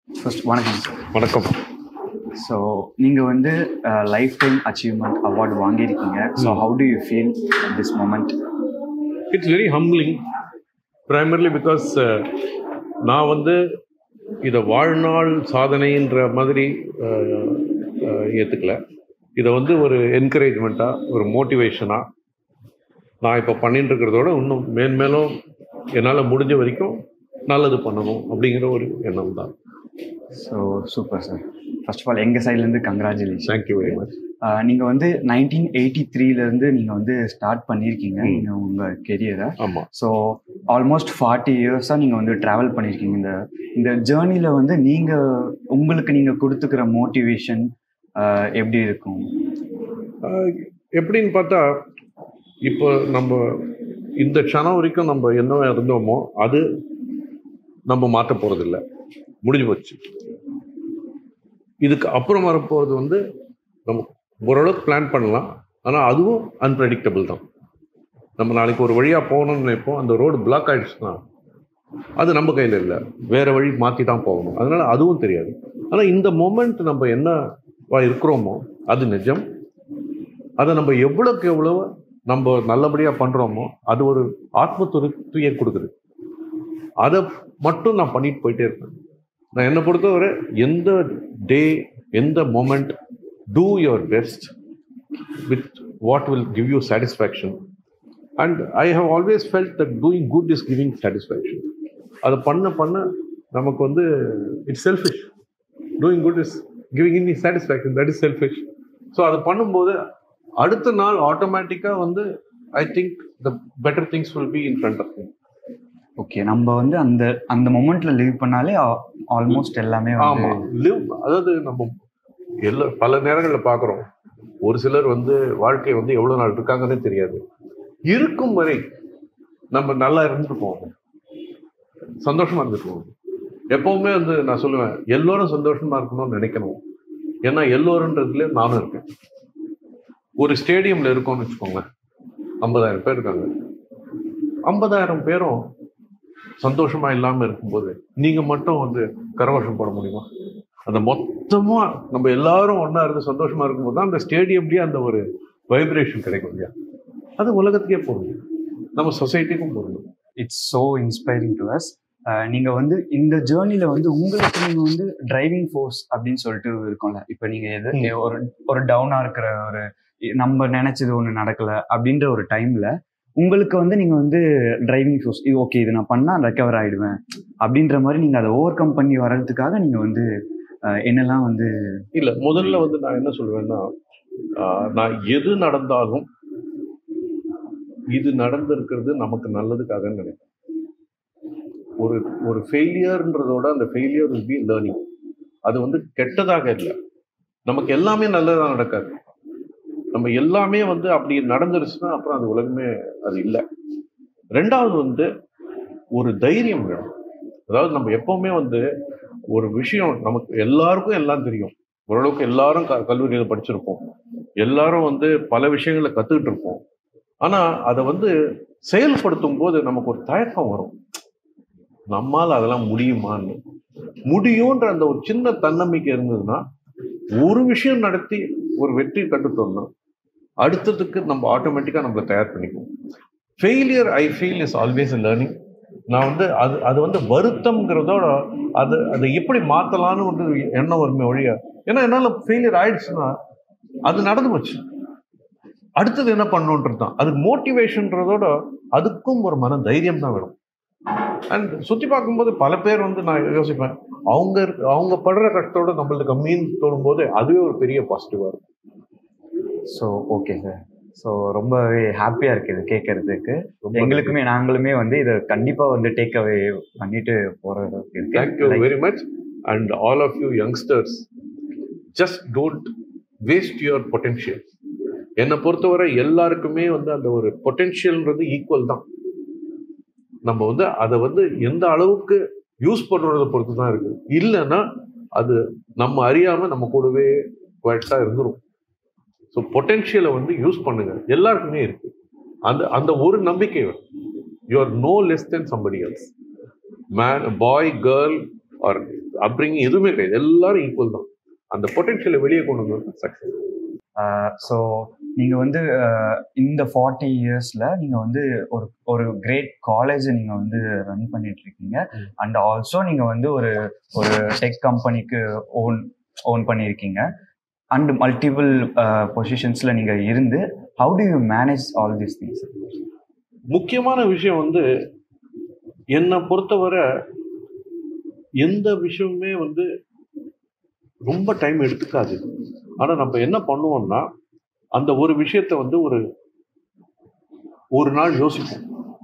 First வணக்கம் sir வணக்கம் so நீங்கள் வந்து லைஃப் டைம் அச்சீவ்மெண்ட் அவார்டு வாங்கியிருக்கீங்க so how do you feel this moment it's very humbling primarily because நான் வந்து இதை வாழ்நாள் சாதனைன்ற மாதிரி ஏற்றுக்கல இதை வந்து ஒரு என்கரேஜ்மெண்ட்டாக ஒரு மோட்டிவேஷனாக நான் இப்போ பண்ணிட்டு இருக்கிறதோட இன்னும் மேன்மேலும் என்னால் முடிஞ்ச வரைக்கும் நல்லது பண்ணணும் அப்படிங்கிற ஒரு எண்ணம் தான் so super sir first of all எங்கள் சைட்லேருந்து கங்க்ராச்சுலேஷன் தேங்க்யூ வெரி மச் நீங்கள் வந்து நைன்டீன் எயிட்டி த்ரீலேருந்து நீங்கள் வந்து ஸ்டார்ட் பண்ணியிருக்கீங்க ம். நீங்கள் உங்கள் கெரியரை ஆமாம் ஸோ ஆல்மோஸ்ட் ஃபார்ட்டி இயர்ஸாக நீங்கள் வந்து ட்ராவல் பண்ணியிருக்கீங்க இந்த இந்த ஜேர்னியில் வந்து நீங்கள் உங்களுக்கு நீங்கள் கொடுத்துக்கிற மோட்டிவேஷன் எப்படி இருக்கும் ஆஹ் எப்படின்னு பார்த்தா இப்போ நம்ம இந்த க்ஷணம் வரைக்கும் நம்ம என்ன இருந்தோமோ அது நம்ம மாற்ற போகிறதில்ல முடிஞ்சு போச்சு இதுக்கு அப்புறம் வரப்போகிறது வந்து நம்ம ஓரளவுக்கு பிளான் பண்ணலாம் ஆனால் அதுவும் அன்பிரடிக்டபிள் தான் நம்ம நாளைக்கு ஒரு வழியாக போகணும்னு நினைப்போம் அந்த ரோடு பிளாக் ஆகிடுச்சுன்னா அது நம்ம கையில் இல்லை வேறு வழி மாற்றி தான் போகணும் அதனால் அதுவும் தெரியாது ஆனால் இந்த மொமெண்ட் நம்ம என்ன இருக்கிறோமோ அது நிஜம் அதை நம்ம எவ்வளோக்கு எவ்வளோ நம்ம நல்லபடியாக பண்ணுறோமோ அது ஒரு ஆத்ம திருப்தியை கொடுக்குது அதை மட்டும் நான் பண்ணிட்டு போயிட்டே இருப்பேன் நான் என்னை பொறுத்தவரை எந்த டே எந்த moment do your best with what will give you satisfaction and I have always felt that doing good is giving satisfaction அதை பண்ண பண்ண நமக்கு வந்து it's selfish doing good is giving in satisfaction that is selfish so அதை பண்ணும்போது அடுத்த நாள் ஆட்டோமேட்டிக்காக வந்து I think the better things will be in front of me okay நம்ம வந்து அந்த அந்த மொமெண்ட்ல லிவ் பண்ணாலே ஆல்மோஸ்ட் எல்லாமே வந்து ஆமா லிவ் அதாவது நம்ம எல்லா பல நேரங்களில் பார்க்குறோம் ஒரு சிலர் வந்து வாழ்க்கை வந்து எவ்வளோ நாள் இருக்காங்கன்னே தெரியாது இருக்கும் வரை நம்ம நல்லா இருந்துட்டு போவோம் சந்தோஷமா இருந்துட்டு போவோம் எப்பவுமே வந்து நான் சொல்லுவேன் எல்லோரும் சந்தோஷமா இருக்கணும்னு நினைக்கணும் ஏன்னா எல்லோருன்றதுல நானும் இருக்கேன் ஒரு ஸ்டேடியம்ல இருக்கோம்னு வச்சுக்கோங்க ஐம்பதாயிரம் பேர் இருக்காங்க ஐம்பதாயிரம் பேரும் சந்தோஷமா இல்லாம இருக்கும்போது நீங்க மட்டும் வந்து கரகோஷம் போட முடியுமா அந்த மொத்தமா நம்ம எல்லாரும் ஒண்ணா இருந்து சந்தோஷமா இருக்கும்போது தான் அந்த ஸ்டேடியம்லயே அந்த ஒரு வைப்ரேஷன் கிடைக்கும் இல்லையா அது உலகத்துக்கே பொருந்தும் நம்ம சொசைட்டிக்கும் பொருந்தும் it's so inspiring to us நீங்க வந்து இந்த ஜேர்னில வந்து உங்களுக்கு நீங்க வந்து டிரைவிங் ஃபோர்ஸ் அப்படின்னு சொல்லிட்டு இருக்கும்ல இப்போ நீங்க எது ம். ஒரு ஒரு டவுனா இருக்கிற ஒரு நம்ம நினைச்சது ஒன்று நடக்கல அப்படின்ற ஒரு டைம்ல உங்களுக்கு வந்து நீங்க வந்து டிரைவிங் ஃபோர்ஸ் இது ஓகே இது நான் பண்ணா ரெக்கவர் ஆயிடுவேன் அப்படின்ற மாதிரி நீங்க அதை ஓவர் கம் பண்ணி வர்றதுக்காக நீங்க வந்து அஹ், என்னெல்லாம் வந்து இல்ல முதல்ல வந்து நான் என்ன சொல்லுவேன்னா ஆஹ், நான் எது நடந்தாலும் இது நடந்திருக்கிறது நமக்கு நல்லதுக்காக நினைப்பேன் ஒரு ஒரு ஃபெயிலியர்ன்றதோட அந்த ஃபெயிலியர் வில் பி லேர்னிங் அது வந்து கெட்டதாக இல்லை நமக்கு எல்லாமே நல்லதாக நடக்காது நம்ம எல்லாமே வந்து அப்படி நடந்துருச்சுன்னா அப்புறம் அது உலகமே அது இல்லை ரெண்டாவது வந்து ஒரு தைரியம் வேணும் அதாவது நம்ம எப்பவுமே வந்து ஒரு விஷயம் நமக்கு எல்லாருக்கும் எல்லாம் தெரியும் ஓரளவுக்கு எல்லாரும் க கல்லூரியில் படிச்சிருப்போம் எல்லாரும் வந்து பல விஷயங்களை கற்றுக்கிட்டு இருப்போம் ஆனால் அதை வந்து செயல்படுத்தும் போது நமக்கு ஒரு தயக்கம் வரும் நம்மால் அதெல்லாம் முடியுமான்னு முடியுன்ற அந்த ஒரு சின்ன தன்னம்பிக்கை இருந்ததுன்னா ஒரு விஷயம் நடத்தி ஒரு வெற்றி கண்டுட்டோம்னா அடுத்ததுக்கு நம்ம ஆட்டோமேட்டிக்காக நம்மளை தயார் பண்ணிக்குவோம் failure I feel is always learning நான் வந்து அது அது வந்து வருத்தம்ங்கிறதோட அது அதை எப்படி மாற்றலான்னு வந்து எண்ணம் வருமே ஒழிய ஏன்னா என்னால் ஃபெயிலியர் ஆயிடுச்சுன்னா அது நடந்து போச்சு அடுத்தது என்ன பண்ணணுன்றது தான் அது மோட்டிவேஷன்றதோட அதுக்கும் ஒரு மன தைரியம் தான் வேணும் அண்ட் சுற்றி பார்க்கும்போது பல பேர் வந்து நான் யோசிப்பேன் அவங்க இருக்க- அவங்க படுற கஷ்டத்தோட நம்மளுக்கு கம்மின்னு தோணும்போது அதுவே ஒரு பெரிய பாசிட்டிவாக இருக்கும் ஸோ ஓகே சார் ஸோ ரொம்பவே ஹாப்பியா இருக்கு இது கேட்கறதுக்கு ரொம்ப எங்களுக்குமே நாங்களுமே வந்து இதை கண்டிப்பா வந்து டேக் அவே பண்ணிட்டு போறது thank you very much and all of you youngsters just don't waste your potential என்னை பொறுத்தவரை எல்லாருக்குமே வந்து அந்த ஒரு பொட்டென்ஷியல்ன்றது ஈக்குவல் தான் நம்ம வந்து அதை வந்து எந்த அளவுக்கு யூஸ் பண்ணுறத பொறுத்து தான் இருக்கு இல்லைன்னா அது நம்ம அறியாம நம்ம கூடவே குவாய்ட்டாக இருந்துரும் ஸோ பொட்டென்ஷியலை வந்து யூஸ் பண்ணுங்க எல்லாருக்குமே இருக்கு அந்த அந்த ஒரு நம்பிக்கை வேணும் you are no less than somebody else man boy girl or அப்ரிங் எதுவுமே கிடையாது எல்லாரும் ஈக்குவல் தான் அந்த பொட்டன்ஷியலை வெளியே கொண்டு வந்து சக்ஸஸ் ஸோ நீங்கள் வந்து அஹ், இந்த ஃபார்ட்டி இயர்ஸில் நீங்கள் வந்து ஒரு ஒரு கிரேட் காலேஜை நீங்கள் வந்து ரன் பண்ணிட்டு இருக்கீங்க ம். அண்ட் ஆல்சோ நீங்கள் வந்து ஒரு ஒரு டெக் கம்பெனிக்கு ஓன் ஓன் பண்ணியிருக்கீங்க அண்ட் மல்டிபிள் பொசிஷன்ஸில் நீங்கள் இருந்து how do you manage all these things முக்கியமான விஷயம் வந்து என்னை பொறுத்தவரை எந்த விஷயமுமே வந்து ரொம்ப டைம் எடுத்துக்காது ஆனா நம்ம என்ன பண்ணுவோம்னா அந்த ஒரு விஷயத்த வந்து ஒரு ஒரு நாள் யோசிப்போம்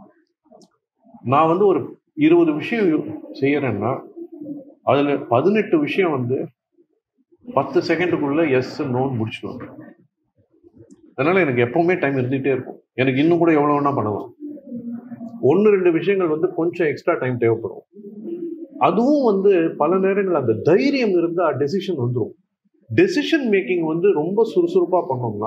நான் வந்து ஒரு இருபது விஷயம் யோ- செய்யறேன்னா அதுல பதினெட்டு விஷயம் வந்து பத்து செகண்டுக்குள்ள எஸ் நோன் முடிச்சிடுவேன் அதனால எனக்கு எப்பவுமே டைம் இருந்துகிட்டே இருக்கும் எனக்கு இன்னும் கூட எவ்வளவு வேணா பண்ணலாம் ஒன்று ரெண்டு விஷயங்கள் வந்து கொஞ்சம் எக்ஸ்ட்ரா டைம் தேவைப்படும் அதுவும் வந்து பல நேரங்கள் அந்த தைரியம் இருந்தால் டெசிஷன் வந்துடும் டெசிஷன் மேக்கிங் வந்து ரொம்ப சுறுசுறுப்பா பண்ணோம்னா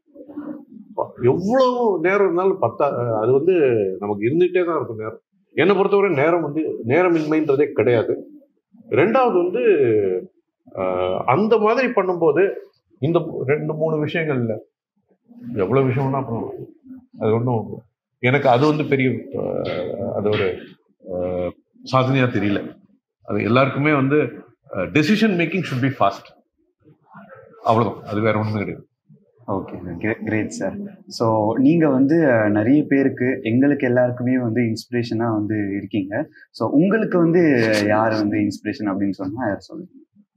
ப- எவ்வளவு நேரம் இருந்தாலும் பத்தா அது வந்து நமக்கு இருந்துகிட்டே தான் இருக்கும் நேரம் என்னை பொறுத்தவரை நேரம் வந்து நேரமின்மைன்றதே கிடையாது ரெண்டாவது வந்து ஆஹ், அந்த மாதிரி பண்ணும்போது இந்த ரெண்டு மூணு விஷயங்கள்ல எவ்வளவு விஷயம்னா அப்புறம் அது ஒன்றும் எனக்கு அது வந்து பெரிய ஆஹ், அது ஒரு ஆஹ், சாதனையா தெரியல அது எல்லாருக்குமே வந்து decision making should be fast அவ்வளவுதான் அது வேற ஒண்ணுமே கிடையாது ஓகே கிரேட் சார் ஸோ நீங்கள் வந்து அஹ், நிறைய பேருக்கு எங்களுக்கு எல்லாருக்குமே வந்து இன்ஸ்பிரேஷனாக வந்து இருக்கீங்க ஸோ உங்களுக்கு வந்து யார் வந்து இன்ஸ்பிரேஷன் அப்படின்னு சொன்னால் யார் சொல்லுங்க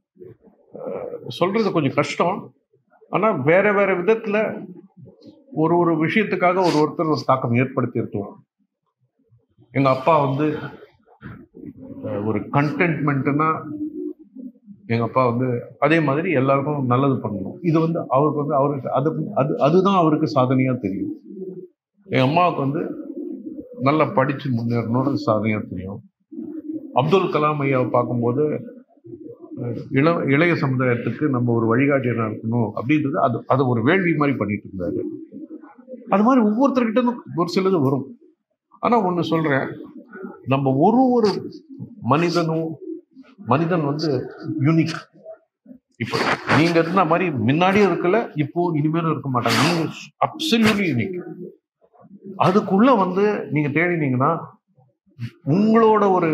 சொல்றது கொஞ்சம் கஷ்டம் ஆனா வேற வேற விதத்துல ஒரு ஒரு விஷயத்துக்காக ஒரு ஒருத்தர் ஒரு தாக்கம் ஏற்படுத்தி இருக்கணும் எங்க அப்பா வந்து அஹ், ஒரு கண்டென்ட்மெண்ட்னா எங்க அப்பா வந்து அதே மாதிரி எல்லாருக்கும் நல்லது பண்ணணும் இது வந்து அவருக்கு வந்து அவருக்கு அது அது அதுதான் அவருக்கு சாதனையா தெரியும் எங்க அம்மாவுக்கு வந்து நல்லா படிச்சு முன்னேறணும்னு சாதனையா தெரியும் அப்துல் கலாம் ஐயாவை பார்க்கும்போது அஹ், இள இளைய சமுதாயத்துக்கு நம்ம ஒரு வழிகாட்டியா இருக்கணும் அப்படின்றது அது அது ஒரு வேள்வி மாதிரி பண்ணிட்டு இருந்தாரு அது மாதிரி ஒவ்வொருத்தர்கிட்ட இருந்தும் ஒரு சிலது வரும் ஆனா ஒண்ணு சொல்றேன் நம்ம ஒரு ஒரு மனிதனும் மனிதன் வந்து யூனிக் இப்போ நீங்க இருந்த மாதிரி முன்னாடியும் இருக்கல இப்போ இனிமேலும் இருக்க மாட்டாங்க நீங்க அப்சல்யூட்லி யூனிக் அதுக்குள்ள வந்து நீங்க தேடினீங்கன்னா உங்களோட ஒரு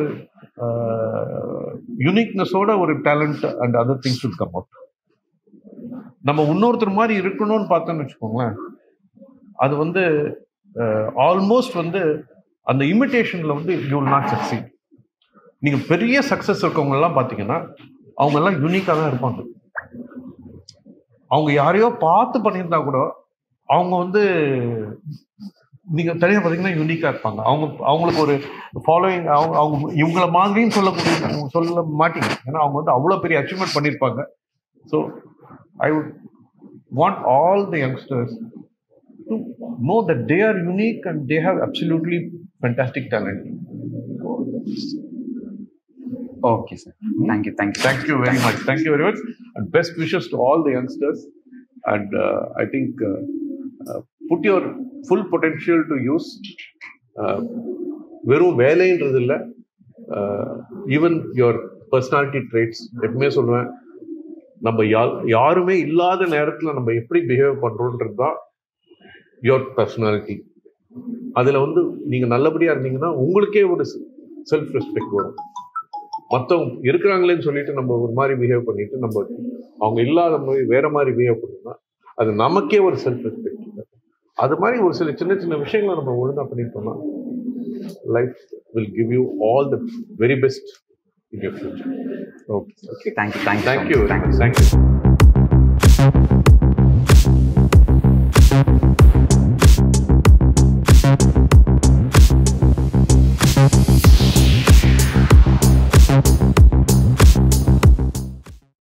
யூனிக்னஸோட ஒரு talent and other things should come out நம்ம இன்னொருத்தர் மாதிரி இருக்கணும்னு பார்த்தோம்னு வச்சுக்கோங்களேன் அது வந்து ஆல்மோஸ்ட் வந்து அந்த இமிட்டேஷன்ல வந்து யூ வில் நாட் சக்சீட் நீங்க பெரிய சக்சஸ் இருக்கவங்க எல்லாம் பாத்தீங்கன்னா அவங்க எல்லாம் யூனிக்கா தான் இருப்பாங்க அவங்க யாரையோ பார்த்து பண்ணியிருந்தா கூட அவங்க வந்து நீங்க தனியா பாத்தீங்கன்னா யூனிக்கா இருப்பாங்க அவங்க அவங்களுக்கு ஒரு ஃபாலோயிங் அவங்க அவங்க இவங்கள மாதிரின்னு சொல்லக்கூடிய சொல்ல மாட்டீங்க ஏன்னா அவங்க வந்து அவ்வளவு பெரிய அச்சீவ்மெண்ட் பண்ணியிருப்பாங்க so I would want all the youngsters to know that they are unique and they have absolutely fantastic talent. Okay sir thank you thank you Thank you very much. Thank you very much. And best wishes to all the youngsters. And uh, I think uh, uh, put your full potential to use. Uh, வெறும் வேலைன்றது இல்லை even your personality trades எப்பவுமே சொல்லுவேன் நம்ம யா யாருமே இல்லாத நேரத்தில் நம்ம எப்படி பிஹேவ் பண்ணுறோன்றது தான் யுவர் பர்சனாலிட்டி அதில் வந்து நீங்கள் நல்லபடியாக இருந்தீங்கன்னா உங்களுக்கே ஒரு செல்ஃப் ரெஸ்பெக்ட் வரும் மற்றவங்க இருக்கிறாங்களேன்னு சொல்லிட்டு நம்ம ஒரு மாதிரி பிஹேவ் பண்ணிட்டு நம்ம அவங்க இல்லாத மாதிரி வேற மாதிரி பிஹேவ் பண்ணோம்னா அது நமக்கே ஒரு செல்ஃப் ரெஸ்பெக்ட் இல்லை அது மாதிரி ஒரு சில சின்ன சின்ன விஷயங்களை நம்ம ஒழுங்கா பண்ணிட்டோம்னா life will give you all the very best in your future okay okay thank you thank you thank you thank you thank you